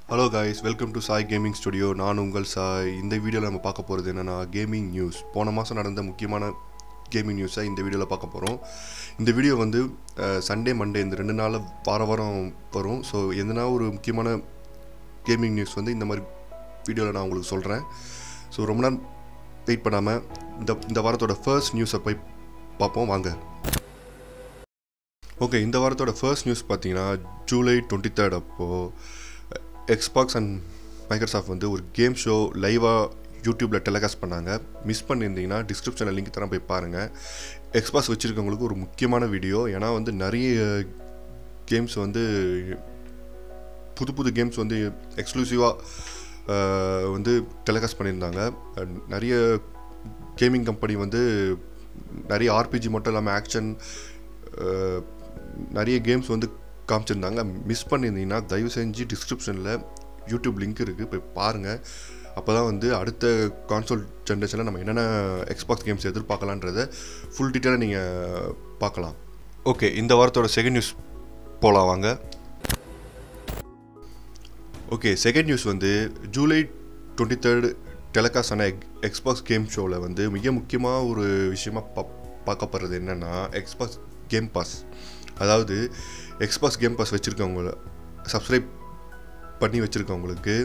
hello guys welcome to Sai gaming studio நான் உங்கள் சாய் இந்த வீடியோவில் நம்ம பார்க்க போகிறது என்னென்னா கேமிங் நியூஸ் போன மாதம் நடந்த முக்கியமான கேமிங் நியூஸை இந்த வீடியோவில் பார்க்க போகிறோம் இந்த வீடியோ வந்து சண்டே மண்டே இந்த ரெண்டு நாளில் வார வாரம் வரும் ஸோ எதனா ஒரு முக்கியமான கேமிங் நியூஸ் வந்து இந்த மாதிரி வீடியோவில் நான் உங்களுக்கு சொல்கிறேன் ஸோ ரொம்ப நேரம் வெயிட் பண்ணாமல் இந்த இந்த வாரத்தோட ஃபர்ஸ்ட் நியூஸை போய் பார்ப்போம் வாங்க ஓகே இந்த வாரத்தோட ஃபர்ஸ்ட் நியூஸ் பார்த்தீங்கன்னா ஜூலை டுவெண்ட்டி தேர்ட் அப்போது எக்ஸ்பாக்ஸ் அண்ட் மைக்ரோசாஃப்ட் வந்து ஒரு கேம் ஷோ லைவாக யூடியூப்பில் டெலிகாஸ்ட் பண்ணாங்க மிஸ் பண்ணியிருந்தீங்கன்னா டிஸ்கிரிப்ஷனில் லிங்க் தரேன் போய் பாருங்கள் எக்ஸ்பாக்ஸ் வச்சுருக்கவங்களுக்கு ஒரு முக்கியமான வீடியோ ஏன்னா வந்து நிறைய கேம்ஸ் வந்து புது புது கேம்ஸ் வந்து எக்ஸ்க்ளூசிவாக வந்து டெலிகாஸ்ட் பண்ணியிருந்தாங்க அண்ட் நிறைய கேமிங் கம்பெனி வந்து நிறைய ஆர்பிஜி மட்டும் இல்லாமல் ஆக்ஷன் நிறைய கேம்ஸ் வந்து காமிச்சிருந்தாங்க மிஸ் பண்ணியிருந்தீங்கன்னா தயவு செஞ்சு டிஸ்கிரிப்ஷனில் யூடியூப் லிங்க் இருக்குது போய் பாருங்கள் அப்போ தான் வந்து அடுத்த கான்சோல் ஜென்ரேஷனில் நம்ம என்னென்ன எக்ஸ்பாக்ஸ் கேம்ஸ் எதிர்பார்க்கலான்றத ஃபுல் டீட்டெயிலாக நீங்கள் பார்க்கலாம் ஓகே இந்த வாரத்தோட செகண்ட் நியூஸ் போகலாம் வாங்க ஓகே செகண்ட் நியூஸ் வந்து ஜூலை டுவெண்ட்டி தேர்டு டெலகாஸ்ட் ஆன எக் எக்ஸ்பாக்ஸ் கேம் ஷோவில் வந்து மிக முக்கியமாக ஒரு விஷயமா பா பார்க்கப்படுறது என்னென்னா எக்ஸ்பாக்ஸ் கேம் பாஸ் அதாவது எக்ஸ்பாஸ் கேம் பாஸ் வச்சுருக்கவங்கள சப்ஸ்கிரைப் பண்ணி வச்சுருக்கவங்களுக்கு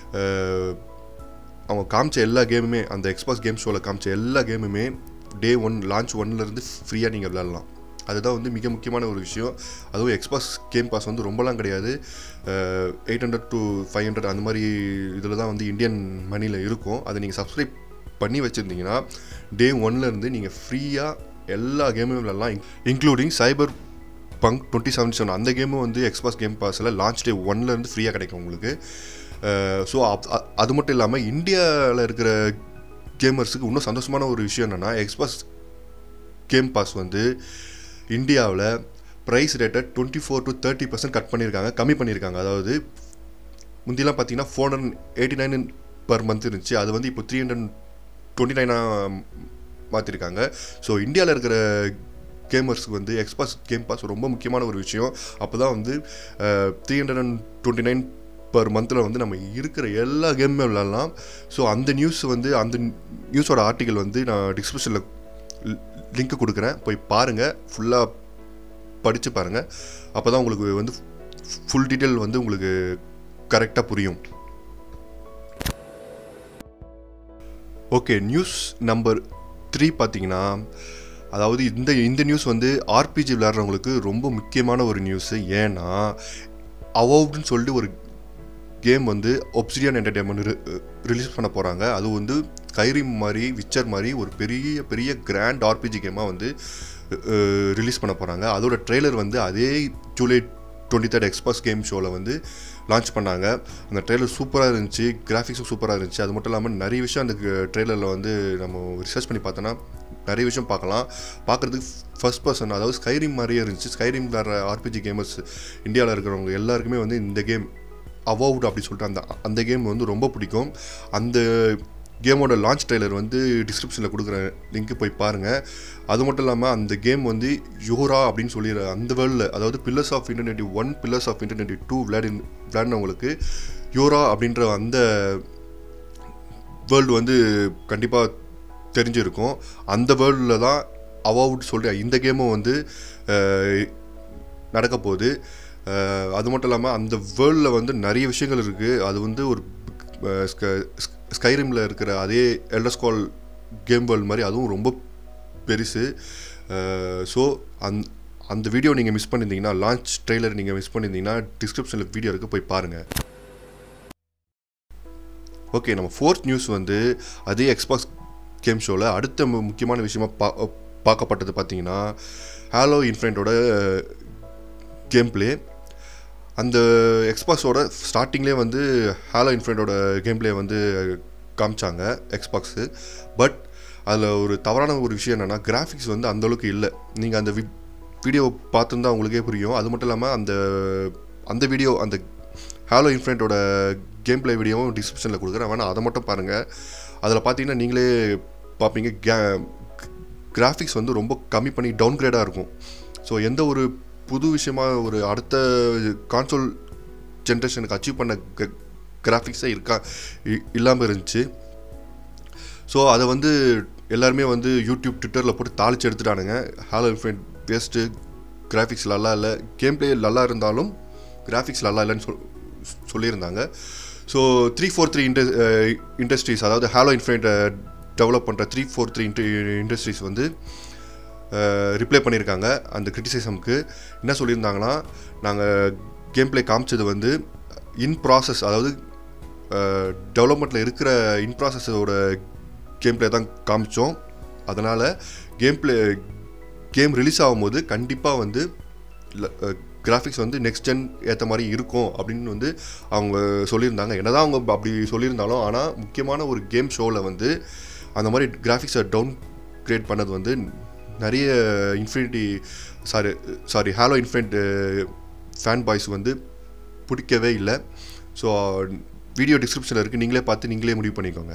அவங்க காமிச்ச எல்லா கேமுமே அந்த எக்ஸ்பாஸ் கேம் ஷோவில் காமிச்ச எல்லா கேமுமே டே ஒன் லான்ச் ஒன்லேருந்து ஃப்ரீயாக நீங்கள் விளாட்லாம் அதுதான் வந்து மிக முக்கியமான ஒரு விஷயம் அதுவும் எக்ஸ்பாஸ் கேம் பாஸ் வந்து ரொம்பலாம் கிடையாது eight hundred to five hundred அந்த மாதிரி இதில் தான் வந்து இந்தியன் மணியில் இருக்கும் அதை நீங்கள் சப்ஸ்கிரைப் பண்ணி வச்சுருந்தீங்கன்னா டே ஒன்லேருந்து நீங்கள் ஃப்ரீயாக எல்லா கேமும் விளாட்லாம் including cyberpunk twenty seven seven அந்த கேமும் வந்து எக்ஸ்பாஸ் கேம் பாஸில் லான்ச் டே ஒன்லேருந்து ஃப்ரீயாக கிடைக்கும் உங்களுக்கு ஸோ அது மட்டும் இல்லாமல் இந்தியாவில் இருக்கிற கேமர்ஸுக்கு இன்னும் சந்தோஷமான ஒரு விஷயம் என்னென்னா எக்ஸ்பாஸ் கேம் பாஸ் வந்து இந்தியாவில் ப்ரைஸ் ரேட்டை twenty four to thirty percent cut பண்ணியிருக்காங்க கம்மி பண்ணியிருக்காங்க அதாவது முந்திலாம் பார்த்தீங்கன்னா four hundred eighty nine per month இருந்துச்சு அது வந்து இப்போ த்ரீ ஹண்ட்ரட் டுவெண்ட்டி நைனாக மாற்றிருக்காங்க ஸோ இந்தியாவில் இருக்கிற கேமர்ஸ்க்கு வந்து எக்ஸ்பாஸ் கேம் பாஸ் ரொம்ப முக்கியமான ஒரு விஷயம் அப்போ தான் வந்து three hundred and twenty nine per மந்தில் வந்து நம்ம இருக்கிற எல்லா கேமுமே விளாட்லாம் ஸோ அந்த நியூஸ் வந்து அந்த நியூஸோட ஆர்டிக்கல் வந்து நான் டிஸ்கிரிப்ஷனில் லிங்க் கொடுக்குறேன் போய் பாருங்கள் ஃபுல்லாக படித்து பாருங்கள் அப்போ தான் உங்களுக்கு வந்து ஃபுல் டீட்டெயில் வந்து உங்களுக்கு கரெக்டாக புரியும் ஓகே நியூஸ் நம்பர் த்ரீ பார்த்தீங்கன்னா அதாவது இந்த இந்த நியூஸ் வந்து ஆர்பிஜி விளையாடுறவங்களுக்கு ரொம்ப முக்கியமான ஒரு நியூஸு ஏன்னா அவோவ்டுன்னு சொல்லிட்டு ஒரு கேம் வந்து ஒப்சிடியன் என்டர்டைன்மெண்ட் ரிலீஸ் பண்ண போகிறாங்க அது வந்து கைரிம் மாதிரி விச்சர் மாதிரி ஒரு பெரிய பெரிய கிராண்ட் ஆர்பிஜி கேமாக வந்து ரிலீஸ் பண்ண போகிறாங்க அதோட ட்ரெய்லர் வந்து அதே July twenty third Xbox game ஷோவில் வந்து லான்ச் பண்ணாங்க அந்த ட்ரெய்லர் சூப்பராக இருந்துச்சு கிராஃபிக்ஸும் சூப்பராக இருந்துச்சு அது மட்டும் இல்லாமல் நிறைய விஷயம் அந்த ட்ரெய்லரில் வந்து நம்ம ரிசர்ச் பண்ணி பார்த்தோன்னா நிறைய விஷயம் பார்க்கலாம் பார்க்குறதுக்கு ஃபர்ஸ்ட் பர்சன் அதாவது ஸ்கைரிம் மாதிரியே இருந்துச்சு ஸ்கைரிம் விளாட்ற ஆர்பிஜி கேமர்ஸ் இந்தியாவில் இருக்கிறவங்க எல்லாருக்குமே வந்து இந்த கேம் அவோவ்ட் அப்படி சொல்லிட்டு அந்த அந்த கேம் வந்து ரொம்ப பிடிக்கும் அந்த கேமோட லான்ச் ட்ரெய்லர் வந்து டிஸ்கிரிப்ஷனில் கொடுக்குற லிங்க்கு போய் பாருங்கள் அது மட்டும் இல்லாமல் அந்த கேம் வந்து யோரா அப்படின்னு சொல்லிடுற அந்த வேர்ல்டில் அதாவது pillars of eternity one pillars of eternity two விளையாடி விளையாடினவங்களுக்கு யோரா அப்படின்ற அந்த வேர்ல்டு வந்து கண்டிப்பாக தெரிஞ்சிருக்கும் அந்த வேர்ல்டில் தான் அவாவுட் சொல்கிற இந்த கேமும் வந்து நடக்க போகுது அது மட்டும் இல்லாமல் அந்த வேர்ல்டில் வந்து நிறைய விஷயங்கள் இருக்குது அது வந்து ஒரு ஸ்கைரிமில் இருக்கிற அதே எல்டர்ஸ்கால் கேம் வேர்ல்டு மாதிரி அதுவும் ரொம்ப பெருசு ஸோ அந் அந்த வீடியோ நீங்கள் மிஸ் பண்ணியிருந்தீங்கன்னா லான்ச் ட்ரெய்லர் நீங்கள் மிஸ் பண்ணியிருந்தீங்கன்னா டிஸ்கிரிப்ஷனில் வீடியோ இருக்குது போய் பாருங்கள் ஓகே நம்ம ஃபோர்த் நியூஸ் வந்து அதே எக்ஸ்பாக்ஸ் கேம் ஷோவில் அடுத்த முக்கியமான விஷயமா பா பார்க்கப்பட்டது பார்த்தீங்கன்னா ஹாலோ இன்ஃப்ரெண்டோட கேம் பிளே அந்த எக்ஸ்பாக்ஸோட ஸ்டார்டிங்லேயே வந்து ஹாலோ இன்ஃப்ரெண்டோட கேம் பிளே வந்து காமிச்சாங்க எக்ஸ்பாக்ஸு பட் அதில் ஒரு தவறான ஒரு விஷயம் என்னென்னா கிராஃபிக்ஸ் வந்து அந்தளவுக்கு இல்லை நீங்கள் அந்த வி வீடியோ பார்த்துருந்தா உங்களுக்கே புரியும் அது மட்டும் இல்லாமல் அந்த அந்த வீடியோ அந்த ஹாலோ இன்ஃப்ரெண்டோட கேம் பிளே வீடியோவும் டிஸ்கிரிப்ஷனில் கொடுக்குறேன் வேணால் அதை மட்டும் பாருங்கள் அதில் பார்த்தீங்கன்னா நீங்களே பார்ப்பீங்க கே கிராஃபிக்ஸ் வந்து ரொம்ப கம்மி பண்ணி டவுன் கிரேடாக இருக்கும் ஸோ எந்த ஒரு புது விஷயமா ஒரு அடுத்த கான்சோல் ஜென்ரேஷனுக்கு அச்சீவ் பண்ண கிராஃபிக்ஸே இருக்கா இல்லாமல் இருந்துச்சு ஸோ அதை வந்து எல்லாருமே வந்து யூடியூப் ட்விட்டரில் போட்டு தாளிச்சு எடுத்துட்டானுங்க ஹாலோ இன்ஃபைன் வேஸ்ட்டு கிராஃபிக்ஸ் நல்லா இல்லை கேம் பிளே நல்லா இருந்தாலும் கிராஃபிக்ஸ் நல்லா இல்லைன்னு சொல் சொல்லியிருந்தாங்க ஸோ த்ரீ ஃபோர் த்ரீ இண்டஸ் இண்டஸ்ட்ரீஸ் அதாவது ஹாலோ இன்ஃபைனை டெவலப் பண்ணுற த்ரீ ஃபோர் த்ரீ இண்டஸ்ட்ரீஸ் வந்து ரிப்ளை பண்ணியிருக்காங்க அந்த கிரிட்டிசிசம்க்கு என்ன சொல்லியிருந்தாங்கன்னா நாங்கள் கேம் பிளே காமிச்சது வந்து இன் ப்ராசஸ் அதாவது டெவலப்மெண்ட்டில் இருக்கிற இன் ப்ராசஸோட கேம் பிளே தான் காமிச்சோம் அதனால் கேம் பிளே கேம் ரிலீஸ் ஆகும்போது கண்டிப்பாக வந்து கிராஃபிக்ஸ் வந்து நெக்ஸ்ட் ஜென் ஏற்ற மாதிரி இருக்கும் அப்படின்னு வந்து அவங்க சொல்லியிருந்தாங்க என்னதான் அவங்க அப்படி சொல்லியிருந்தாலும் ஆனால் முக்கியமான ஒரு கேம் ஷோவில் வந்து அந்த மாதிரி கிராஃபிக்ஸை டவுன் கிரேட் பண்ணது வந்து நிறைய infinity sorry sorry Halo infinite fan boys வந்து பிடிக்கவே இல்லை ஸோ வீடியோ டிஸ்கிரிப்ஷனில் இருக்குது நீங்களே பார்த்து நீங்களே முடிவு பண்ணிக்கோங்க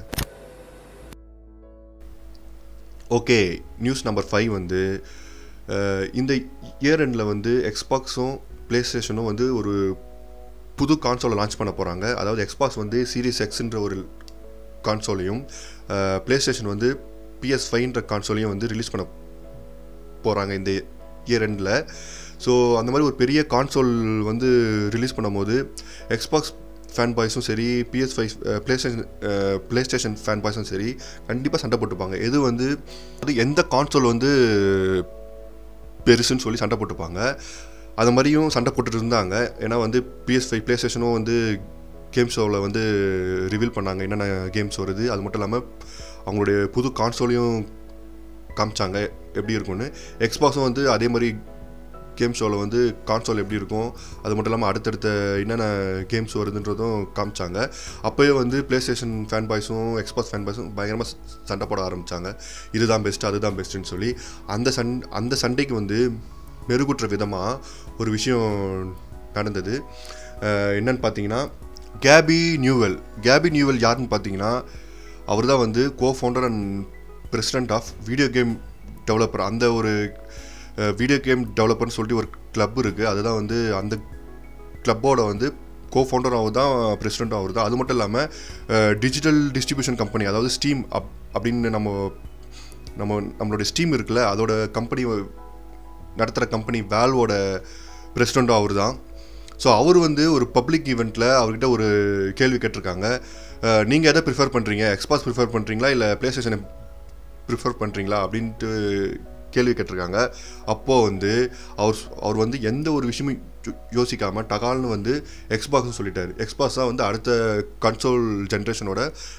ஓகே நியூஸ் நம்பர் ஃபைவ் வந்து இந்த இயர் எண்டில் வந்து எக்ஸ்பாக்ஸும் ப்ளே ஸ்டேஷனும் வந்து ஒரு புது கான்சோலை லான்ச் பண்ண போகிறாங்க அதாவது எக்ஸ்பாக்ஸ் வந்து சீரியஸ் எக்ஸ்ன்ற ஒரு கான்சோலையும் ப்ளே ஸ்டேஷன் வந்து பிஎஸ் ஃபைவ்ன்ற கான்சோலையும் வந்து ரிலீஸ் பண்ண போகிறாங்க இந்த இயர் எண்டில் ஸோ அந்த மாதிரி ஒரு பெரிய கான்சோல் வந்து ரிலீஸ் பண்ணும்போது எக்ஸ்பாக்ஸ் ஃபேன் பாய்ஸும் சரி PS five PlayStation PlayStation fan பாய்ஸும் சரி கண்டிப்பாக சண்டை போட்டுப்பாங்க எது வந்து அது எந்த கான்சோல் வந்து பெருசுன்னு சொல்லி சண்டை போட்டுப்பாங்க அது மாதிரியும் சண்டை போட்டுட்டு இருந்தாங்க ஏன்னா வந்து பிஎஸ் ஃபைவ் ப்ளே ஸ்டேஷனும் வந்து கேம் ஷோவில் வந்து ரிவீல் பண்ணாங்க என்னென்ன கேம்ஸ் வருது அது மட்டும் இல்லாமல் அவங்களுடைய புது கான்சோலையும் காமிச்சாங்க எப்படி இருக்கும்னு எக்ஸ்பாக்ஸும் வந்து அதே மாதிரி கேம் ஷோவில் வந்து கான்சோல் எப்படி இருக்கும் அது மட்டும் இல்லாமல் அடுத்தடுத்த என்னென்ன கேம்ஸ் வருதுன்றதும் காமிச்சாங்க அப்போயே வந்து ப்ளே ஸ்டேஷன் ஃபேன் பாய்ஸும் எக்ஸ்பாஸ் ஃபேன் பாய்ஸும் பயங்கரமாக சண்டை போட ஆரம்பித்தாங்க இதுதான் பெஸ்ட்டு அதுதான் பெஸ்ட்டுன்னு சொல்லி அந்த சண் அந்த சண்டைக்கு வந்து மெருகுற்ற விதமாக ஒரு விஷயம் நடந்தது என்னன்னு பார்த்தீங்கன்னா கேபி நியூவெல் கேபி நியூவெல் யாருன்னு பார்த்தீங்கன்னா அவர் தான் வந்து co founder and president of video game developer அந்த ஒரு வீடியோ கேம் டெவலப்பர்னு சொல்லிட்டு ஒரு கிளப் இருக்குது அதுதான் வந்து அந்த கிளப்போட வந்து கோ ஃபவுண்டர் அவர் தான் பிரசிடெண்ட்டும் அவர் தான் அது மட்டும் இல்லாமல் டிஜிட்டல் டிஸ்ட்ரிபியூஷன் கம்பெனி அதாவது ஸ்டீம் அப் அப்படின்னு நம்ம நம்ம நம்மளுடைய ஸ்டீம் இருக்குல்ல அதோட கம்பெனி நடத்துகிற கம்பெனி வேல்வோட பிரசிடெண்ட்டும் அவர் தான் ஸோ அவர் வந்து ஒரு பப்ளிக் ஈவெண்ட்டில் அவர்கிட்ட ஒரு கேள்வி கேட்டிருக்காங்க நீங்கள் எதை ப்ரிஃபர் பண்ணுறீங்க எக்ஸ்பாஸ் ப்ரிஃபர் பண்ணுறீங்களா இல்லை ப்ளே ஸ்டேஷனை ப்ரிஃபர் பண்ணுறீங்களா அப்படின்ட்டு கேள்வி கேட்டிருக்காங்க அப்போது வந்து அவர் அவர் வந்து எந்த ஒரு விஷயமும் யோசிக்காமல் டகால்னு வந்து எக்ஸ்பாக்ஸ்னு சொல்லிட்டாரு எக்ஸ்பாக்ஸ் தான் வந்து அடுத்த கன்சோல் ஜென்ரேஷனோட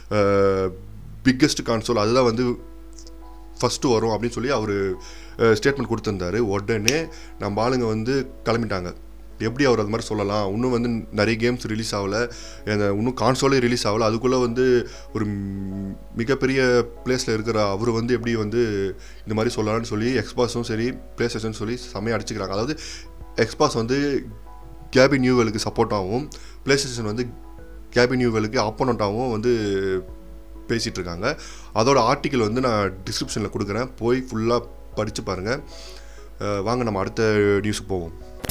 பிக்கெஸ்ட் கான்சோல் அதுதான் வந்து ஃபஸ்ட்டு வரும் அப்படின்னு சொல்லி அவர் ஸ்டேட்மெண்ட் கொடுத்துருந்தாரு உடனே நம்ம ஆளுங்க வந்து கிளம்பிட்டாங்க எப்படி அவர் அது மாதிரி சொல்லலாம் இன்னும் வந்து நிறைய கேம்ஸ் ரிலீஸ் ஆகலை இன்னும் கான்சோலே ரிலீஸ் ஆகலை அதுக்குள்ளே வந்து ஒரு மிகப்பெரிய பிளேஸில் இருக்கிற அவர் வந்து எப்படி வந்து இந்த மாதிரி சொல்லலாம்னு சொல்லி எக்ஸ்பாஸும் சரி ப்ளே ஸ்டேஷன் சொல்லி செம்மையாக அடிச்சுக்கிறாங்க அதாவது எக்ஸ்பாஸ் வந்து கேபி நியூவெலுக்கு சப்போர்ட்டாகவும் ப்ளே ஸ்டேஷன் வந்து கேபி நியூவெலுக்கு ஆப்போனண்ட்டாகவும் வந்து பேசிகிட்டு இருக்காங்க அதோட ஆர்டிக்கல் வந்து நான் டிஸ்கிரிப்ஷனில் கொடுக்குறேன் போய் ஃபுல்லாக படித்து பாருங்கள் வாங்க நம்ம அடுத்த நியூஸுக்கு போவோம்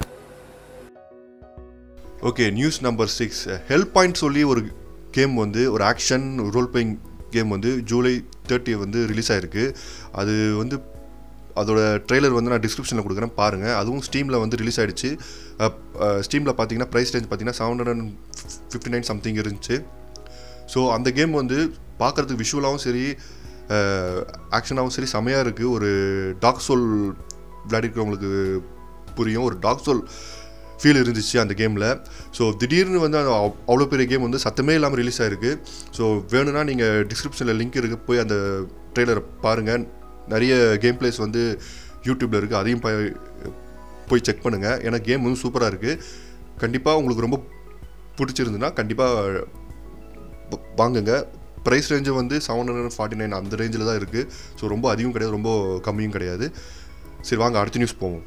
okay news number six Hellpoint சொல்லி ஒரு கேம் வந்து ஒரு ஆக்ஷன் ரோல் பிளேயிங் கேம் வந்து ஜூலை தேர்ட்டி வந்து ரிலீஸ் ஆகிருக்கு அது வந்து அதோட ட்ரெய்லர் வந்து நான் டிஸ்கிரிப்ஷனில் கொடுக்குறேன் பாருங்கள் அதுவும் ஸ்டீமில் வந்து ரிலீஸ் ஆகிடுச்சு ஸ்டீமில் பார்த்தீங்கன்னா ப்ரைஸ் ரேஞ்ச் பார்த்தீங்கன்னா seven hundred and fifty nine something இருந்துச்சு ஸோ அந்த கேம் வந்து பார்க்குறதுக்கு விஷுவலாகவும் சரி ஆக்ஷனாகவும் சரி செமையாக இருக்குது ஒரு டாக் சோல் விளையாடிருக்கிறவங்களுக்கு புரியும் ஒரு டாக் சோல் ஃபீல் இருந்துச்சு அந்த கேமில் ஸோ திடீர்னு வந்து அந்த அவ்வளோ பெரிய கேம் வந்து சத்தமே இல்லாமல் ரிலீஸ் ஆகிருக்கு ஸோ வேணும்னா நீங்கள் டிஸ்கிரிப்ஷனில் லிங்க் இருக்குது போய் அந்த ட்ரெய்லரை பாருங்கள் நிறைய கேம் பிளேஸ் வந்து யூடியூப்பில் இருக்குது அதையும் போய் போய் செக் பண்ணுங்கள் ஏன்னா கேம் வந்து சூப்பராக இருக்குது கண்டிப்பாக உங்களுக்கு ரொம்ப பிடிச்சிருந்துன்னா கண்டிப்பாக வாங்குங்க ப்ரைஸ் ரேஞ்சு வந்து செவன் ஹண்ட்ரட் ஃபார்ட்டி நைன் அந்த ரேஞ்சில் தான் இருக்குது ஸோ ரொம்ப அதிகம் கிடையாது ரொம்ப கம்மியும் கிடையாது சரி வாங்க அடுத்த நியூஸ் போவோம்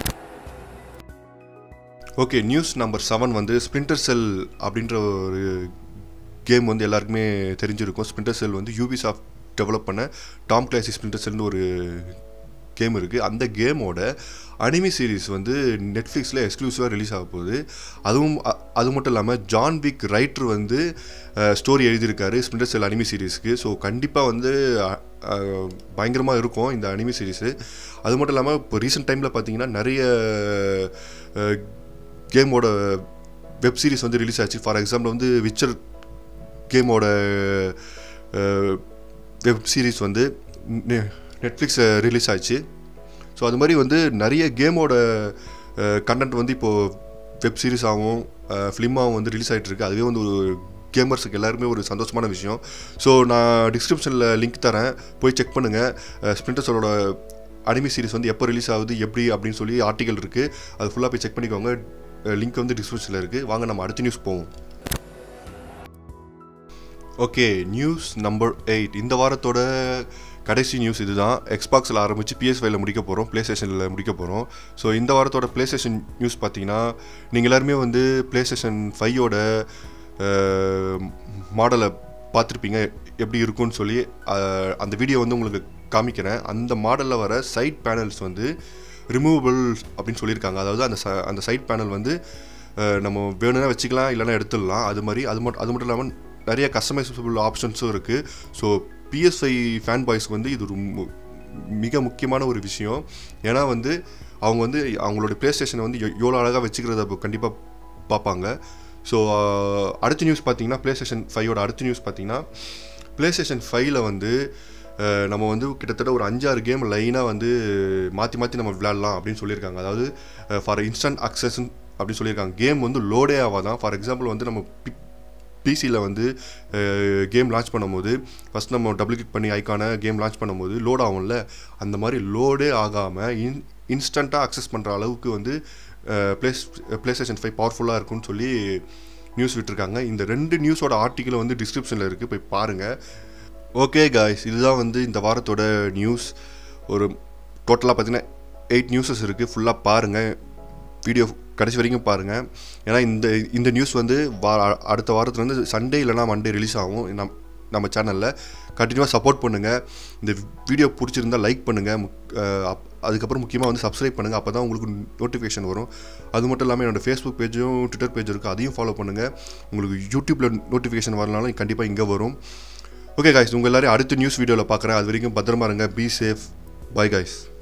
ஓகே நியூஸ் நம்பர் செவன் வந்து ஸ்பிரிண்டர் செல் அப்படின்ற ஒரு கேம் வந்து எல்லாருக்குமே தெரிஞ்சிருக்கும் ஸ்பிரிண்டர் செல் வந்து யூபி சாஃப்ட் டெவலப் பண்ண டாம் கிளாசி ஸ்பிரிண்டர் செல்னு ஒரு கேம் இருக்குது அந்த கேமோட அனிமி சீரிஸ் வந்து நெட்ஃப்ளிக்ஸில் எக்ஸ்க்ளூசிவாக ரிலீஸ் ஆக போகுது அதுவும் அ- அது மட்டும் இல்லாமல் ஜான் விக் ரைட்டர் வந்து ஸ்டோரி எழுதியிருக்காரு ஸ்பிண்டர் செல் அனிமி சீரிஸ்க்கு ஸோ கண்டிப்பாக வந்து பயங்கரமாக இருக்கும் இந்த அனிமி சீரிஸு அது மட்டும் இல்லாமல் இப்போ ரீசெண்ட் டைமில் பார்த்தீங்கன்னா நிறைய கேமோட வெப் சீரிஸ் வந்து ரிலீஸ் ஆச்சு ஃபார் எக்ஸாம்பிள் வந்து விச்சர் கேமோட வெப் சீரிஸ் வந்து நெட்ஃப்ளிக்ஸ் ரிலீஸ் ஆச்சு ஸோ அது மாதிரி வந்து நிறைய கேமோட கண்டென்ட் வந்து இப்போது வெப் சீரிஸாகவும் ஃபிலிமாகவும் வந்து ரிலீஸ் ஆகிட்டு இருக்கு அதுவே வந்து ஒரு கேமர்ஸுக்கு எல்லாருமே ஒரு சந்தோஷமான விஷயம் ஸோ நான் டிஸ்கிரிப்ஷனில் லிங்க் தரேன் போய் செக் பண்ணுங்கள் ஸ்பிரிண்டர்ஸோட அனிமி சீரிஸ் வந்து எப்போ ரிலீஸ் ஆகுது எப்படி அப்படின்னு சொல்லி ஆர்டிகல் இருக்குது அது ஃபுல்லாக போய் செக் பண்ணிக்கோங்க லிங்க் வந்து டிஸ்கிரிப்ஷனில் இருக்குது வாங்க நம்ம அடுத்த நியூஸ் போவோம் ஓகே நியூஸ் நம்பர் எயிட் இந்த வாரத்தோட கடைசி நியூஸ் இதுதான் எக்ஸ்பாக்ஸில் ஆரம்பித்து PS5 ஃபைவ்ல முடிக்க போகிறோம் ப்ளே ஸ்டேஷனில் முடிக்க போகிறோம் ஸோ இந்த வாரத்தோட ப்ளே ஸ்டேஷன் நியூஸ் பார்த்தீங்கன்னா நீங்கள் எல்லாருமே வந்து ப்ளே ஸ்டேஷன் ஃபைவோட மாடலை பார்த்துருப்பீங்க எப்படி இருக்கும்னு சொல்லி அஹ், அந்த வீடியோ வந்து உங்களுக்கு காமிக்கிறேன் அந்த மாடலில் வர சைட் பேனல்ஸ் வந்து ரிமூவபிள் அப்படின்னு சொல்லியிருக்காங்க அதாவது அந்த ச- அந்த சைட் பேனல் வந்து அஹ், நம்ம வேணும்னா வச்சுக்கலாம் இல்லைன்னா எடுத்துடலாம் அது மாதிரி அது மட்டும் அது மட்டும் இல்லாமல் நிறைய கஸ்டமைசபிள் ஆப்ஷன்ஸும் இருக்குது ஸோ பிஎஸ்ஐ ஃபேன் பாய்ஸ்க்கு வந்து இது ஒரு மு- மிக முக்கியமான ஒரு விஷயம் ஏன்னா வந்து அவங்க வந்து அவங்களோட ப்ளே ஸ்டேஷனை வந்து எ- எவ்வளோ அழகாக வச்சுக்கிறத கண்டிப்பாக பார்ப்பாங்க ஸோ அடுத்த நியூஸ் பார்த்தீங்கன்னா ப்ளே ஸ்டேஷன் ஃபைவோட அடுத்த நியூஸ் பார்த்தீங்கன்னா ப்ளே ஸ்டேஷன் ஃபைவ்ல வந்து அஹ், நம்ம வந்து கிட்டத்தட்ட ஒரு அஞ்சாறு கேம் லைனாக வந்து மாற்றி மாற்றி நம்ம விளையாடலாம் அப்படின்னு சொல்லியிருக்காங்க அதாவது ஃபார் இன்ஸ்டன்ட் அக்சஸ் அப்படின்னு சொல்லியிருக்காங்க கேம் வந்து லோடே ஆகாதான் ஃபார் எக்ஸாம்பிள் வந்து நம்ம பிசியில் வந்து கேம் லான்ச் பண்ணும்போது ஃபஸ்ட் நம்ம டபுள் கிளிக் பண்ணி ஐக்கான கேம் லான்ச் பண்ணும்போது லோட் ஆகும்ல அந்த மாதிரி லோடே ஆகாமல் இன் இன்ஸ்டண்ட்டாக அக்சஸ் பண்ணுற அளவுக்கு வந்து ப்ளேஸ் ப்ளே ஸ்டேஷன் ஃபைவ் பவர்ஃபுல்லாக இருக்கும்னு சொல்லி நியூஸ் விட்டுருக்காங்க இந்த ரெண்டு நியூஸோட ஆர்டிக்கல் வந்து டிஸ்கிரிப்ஷனில் இருக்குது போய் பாருங்கள் ஓகே காய்ஸ் இதுதான் வந்து இந்த வாரத்தோட நியூஸ் ஒரு டோட்டலாக பார்த்தீங்கன்னா எயிட் நியூஸஸ் இருக்குது ஃபுல்லாக பாருங்கள் வீடியோ கடைசி வரைக்கும் பாருங்கள் ஏன்னா இந்த இந்த நியூஸ் வந்து வா அடுத்த வாரத்துலேருந்து சண்டே இல்லைனா மண்டே ரிலீஸ் ஆகும் நம் நம்ம சேனலில் கண்டினியூவாக சப்போர்ட் பண்ணுங்கள் இந்த வீடியோ பிடிச்சிருந்தா லைக் பண்ணுங்கள் அதுக்கப்புறம் முக்கியமாக வந்து சப்ஸ்கிரைப் பண்ணுங்கள் அப்போ தான் உங்களுக்கு நோட்டிஃபிகேஷன் வரும் அது மட்டும் இல்லாமல் என்னோடய ஃபேஸ்புக் பேஜும் ட்விட்டர் பேஜ் இருக்குது அதையும் ஃபாலோ பண்ணுங்கள் உங்களுக்கு யூடியூப்பில் நோட்டிஃபிகேஷன் வரனாலும் கண்டிப்பாக இங்கே வரும் ஓகே காய்ஸ் உங்கள் எல்லாரையும் அடுத்த நியூஸ் வீடியோவில் பார்க்குறேன் அது வரைக்கும் பத்திரமா இருங்க பி சேஃப் பை காய்ஸ்